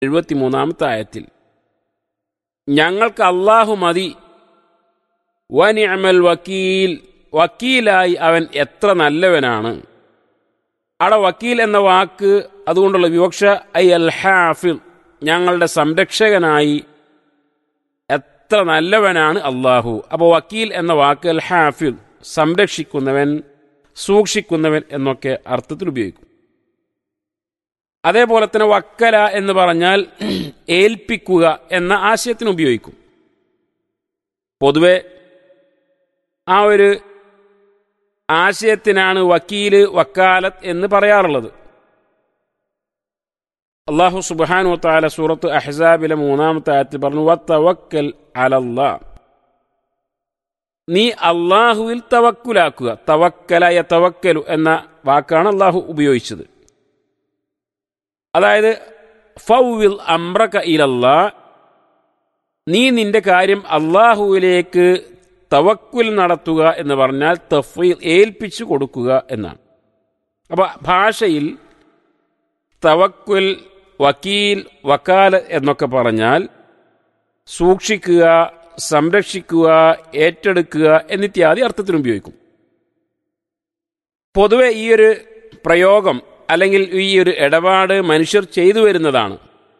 എഴുപത്തിമൂന്നാമത്തെ ആയത്തിൽ ഞങ്ങൾക്ക് അള്ളാഹു മതി വനിഅമൽ വക്കീൽ വക്കീലായി അവൻ എത്ര നല്ലവനാണ് അവിടെ വക്കീൽ എന്ന വാക്ക് അതുകൊണ്ടുള്ള വിവക്ഷ ഐ അൽ ഹാഫിൽ ഞങ്ങളുടെ സംരക്ഷകനായി എത്ര നല്ലവനാണ് അള്ളാഹു അപ്പോൾ വക്കീൽ എന്ന വാക്ക് അൽ ഹാഫിൽ സംരക്ഷിക്കുന്നവൻ സൂക്ഷിക്കുന്നവൻ എന്നൊക്കെ അർത്ഥത്തിൽ ഉപയോഗിക്കും അതേപോലെ തന്നെ വക്കല എന്ന് പറഞ്ഞാൽ ഏൽപ്പിക്കുക എന്ന ആശയത്തിന് ഉപയോഗിക്കും പൊതുവെ ആ ഒരു ആശയത്തിനാണ് വക്കീല് വക്കാലത്ത് എന്ന് പറയാറുള്ളത് അള്ളാഹു സുബാനു താല സൂറത്ത് അഹ്സാബിലെ മൂന്നാമത്തെ ആയത്തിൽ പറഞ്ഞു വത്തവക്കൽ അലല്ലാ നീ അള്ളാഹുവിൽ തവക്കുലാക്കുക തവക്കലായ തവക്കലു എന്ന വാക്കാണ് അള്ളാഹു ഉപയോഗിച്ചത് അതായത് ഫൗവിൽ അമ്രക ഇലല്ലാ നീ നിന്റെ കാര്യം അള്ളാഹുവിലേക്ക് തവക്കുൽ നടത്തുക എന്ന് പറഞ്ഞാൽ തഫീൽ ഏൽപ്പിച്ചു കൊടുക്കുക എന്നാണ് അപ്പോൾ ഭാഷയിൽ തവക്കുൽ വക്കീൽ വക്കാല എന്നൊക്കെ പറഞ്ഞാൽ സൂക്ഷിക്കുക സംരക്ഷിക്കുക ഏറ്റെടുക്കുക എന്നിത്യാദി അർത്ഥത്തിന് ഉപയോഗിക്കും പൊതുവെ ഈ ഒരു പ്രയോഗം അല്ലെങ്കിൽ ഈ ഒരു ഇടപാട് മനുഷ്യർ ചെയ്തു വരുന്നതാണ്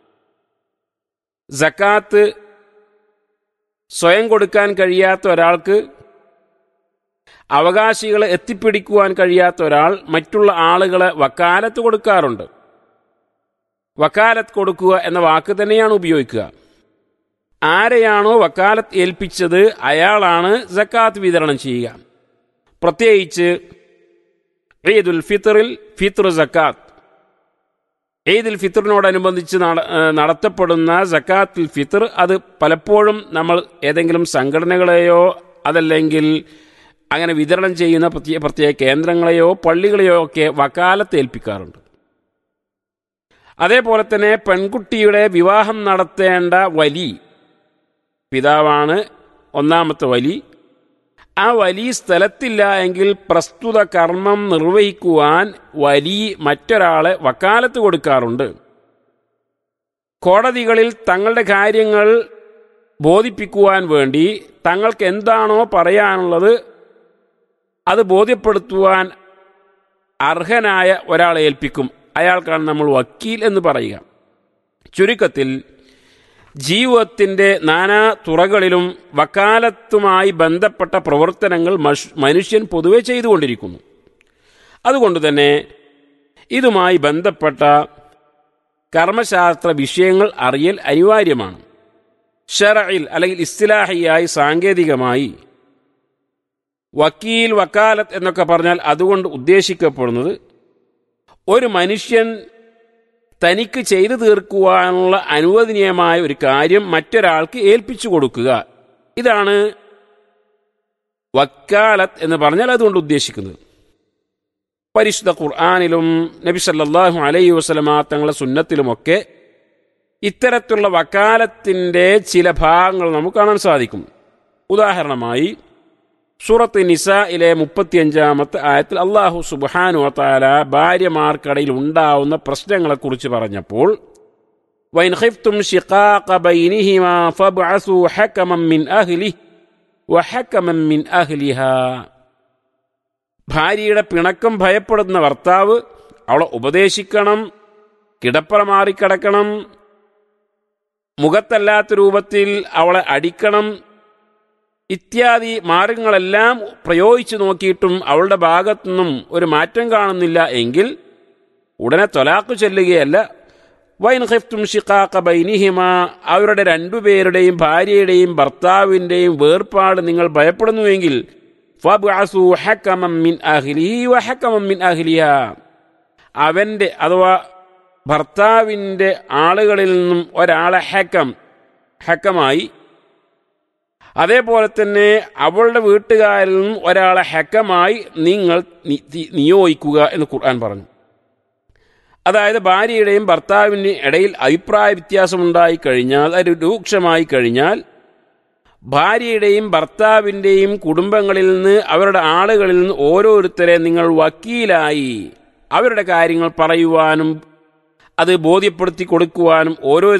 ജക്കാത്ത് സ്വയം കൊടുക്കാൻ കഴിയാത്ത ഒരാൾക്ക് അവകാശികളെ എത്തിപ്പിടിക്കുവാൻ കഴിയാത്ത ഒരാൾ മറ്റുള്ള ആളുകളെ വക്കാലത്ത് കൊടുക്കാറുണ്ട് വക്കാലത്ത് കൊടുക്കുക എന്ന വാക്ക് തന്നെയാണ് ഉപയോഗിക്കുക ആരെയാണോ വക്കാലത്ത് ഏൽപ്പിച്ചത് അയാളാണ് ജക്കാത്ത് വിതരണം ചെയ്യുക പ്രത്യേകിച്ച് ഈദുൽ ഫിത്തറിൽ ഫിത്തർ ജക്കാത്ത് ഈദുൽ ഫിത്തറിനോടനുബന്ധിച്ച് നടത്തപ്പെടുന്ന ജക്കാത്തുൽ ഫിത്തർ അത് പലപ്പോഴും നമ്മൾ ഏതെങ്കിലും സംഘടനകളെയോ അതല്ലെങ്കിൽ അങ്ങനെ വിതരണം ചെയ്യുന്ന പ്രത്യേക പ്രത്യേക കേന്ദ്രങ്ങളെയോ പള്ളികളെയോ ഒക്കെ വക്കാലത്ത് ഏൽപ്പിക്കാറുണ്ട് അതേപോലെ തന്നെ പെൺകുട്ടിയുടെ വിവാഹം നടത്തേണ്ട വലി പിതാവാണ് ഒന്നാമത്തെ വലി ആ വലി സ്ഥലത്തില്ല എങ്കിൽ പ്രസ്തുത കർമ്മം നിർവഹിക്കുവാൻ വലി മറ്റൊരാളെ വക്കാലത്ത് കൊടുക്കാറുണ്ട് കോടതികളിൽ തങ്ങളുടെ കാര്യങ്ങൾ ബോധിപ്പിക്കുവാൻ വേണ്ടി തങ്ങൾക്ക് എന്താണോ പറയാനുള്ളത് അത് ബോധ്യപ്പെടുത്തുവാൻ അർഹനായ ഒരാളെ ഏൽപ്പിക്കും അയാൾക്കാണ് നമ്മൾ വക്കീൽ എന്ന് പറയുക ചുരുക്കത്തിൽ ജീവിതത്തിൻ്റെ നാനാ തുറകളിലും വക്കാലത്തുമായി ബന്ധപ്പെട്ട പ്രവർത്തനങ്ങൾ മനുഷ്യൻ പൊതുവെ ചെയ്തുകൊണ്ടിരിക്കുന്നു അതുകൊണ്ട് തന്നെ ഇതുമായി ബന്ധപ്പെട്ട കർമ്മശാസ്ത്ര വിഷയങ്ങൾ അറിയൽ അനിവാര്യമാണ് ഷറയിൽ അല്ലെങ്കിൽ ഇസ്തിലാഹിയായി സാങ്കേതികമായി വക്കീൽ വക്കാലത്ത് എന്നൊക്കെ പറഞ്ഞാൽ അതുകൊണ്ട് ഉദ്ദേശിക്കപ്പെടുന്നത് ഒരു മനുഷ്യൻ തനിക്ക് ചെയ്തു തീർക്കുവാനുള്ള അനുവദനീയമായ ഒരു കാര്യം മറ്റൊരാൾക്ക് ഏൽപ്പിച്ചു കൊടുക്കുക ഇതാണ് വക്കാലത്ത് എന്ന് പറഞ്ഞാൽ അതുകൊണ്ട് ഉദ്ദേശിക്കുന്നത് പരിശുദ്ധ ഖുർആാനിലും നബി സല്ലാഹു അലൈഹി വസ്ലമാ തങ്ങളുടെ സുന്നത്തിലുമൊക്കെ ഇത്തരത്തിലുള്ള വക്കാലത്തിൻ്റെ ചില ഭാഗങ്ങൾ നമുക്ക് കാണാൻ സാധിക്കും ഉദാഹരണമായി സൂറത്ത് നിസയിലെ മുപ്പത്തിയഞ്ചാമത്തെ ആയത്തിൽ അള്ളാഹു സുബാനു താല ഭാര്യമാർക്കിടയിൽ ഉണ്ടാവുന്ന പ്രശ്നങ്ങളെക്കുറിച്ച് പറഞ്ഞപ്പോൾ വൈൻ ഖിഫ്തും ഷിഖാഖ ബൈനിഹിമാ ഫബ്അസു ഹകമൻ മിൻ അഹ്ലിഹി വഹകമൻ മിൻ അഹ്ലിഹ ഭാര്യയുടെ പിണക്കം ഭയപ്പെടുന്ന ഭർത്താവ് അവളെ ഉപദേശിക്കണം കിടപ്പറ മാറിക്കിടക്കണം മുഖത്തല്ലാത്ത രൂപത്തിൽ അവളെ അടിക്കണം ഇത്യാദി മാർഗങ്ങളെല്ലാം പ്രയോഗിച്ചു നോക്കിയിട്ടും അവളുടെ ഭാഗത്തുനിന്നും ഒരു മാറ്റം കാണുന്നില്ല എങ്കിൽ ഉടനെ തൊലാക്ക് ചെല്ലുകയല്ല വൈൻ ഹിഫ്തും ഷിഖാക്ക ബൈനിഹിമ അവരുടെ രണ്ടുപേരുടെയും ഭാര്യയുടെയും ഭർത്താവിൻ്റെയും വേർപാട് നിങ്ങൾ ഭയപ്പെടുന്നുവെങ്കിൽ ഫബ്അസു ഹക്കമം മിൻ അഹ്ലിഹി വഹക്കമം മിൻ അഹ്ലിഹ അവൻ്റെ അഥവാ ഭർത്താവിൻ്റെ ആളുകളിൽ നിന്നും ഒരാളെ ഹക്കം ഹക്കമായി അതേപോലെ തന്നെ അവളുടെ വീട്ടുകാരിൽ നിന്നും ഒരാളെ ഹക്കമായി നിങ്ങൾ നിയോഗിക്കുക എന്ന് ഖുർആൻ പറഞ്ഞു അതായത് ഭാര്യയുടെയും ഭർത്താവിൻ്റെയും ഇടയിൽ അഭിപ്രായ വ്യത്യാസമുണ്ടായി കഴിഞ്ഞാൽ അത് രൂക്ഷമായി കഴിഞ്ഞാൽ ഭാര്യയുടെയും ഭർത്താവിൻ്റെയും കുടുംബങ്ങളിൽ നിന്ന് അവരുടെ ആളുകളിൽ നിന്ന് ഓരോരുത്തരെ നിങ്ങൾ വക്കീലായി അവരുടെ കാര്യങ്ങൾ പറയുവാനും അത് ബോധ്യപ്പെടുത്തി കൊടുക്കുവാനും ഓരോ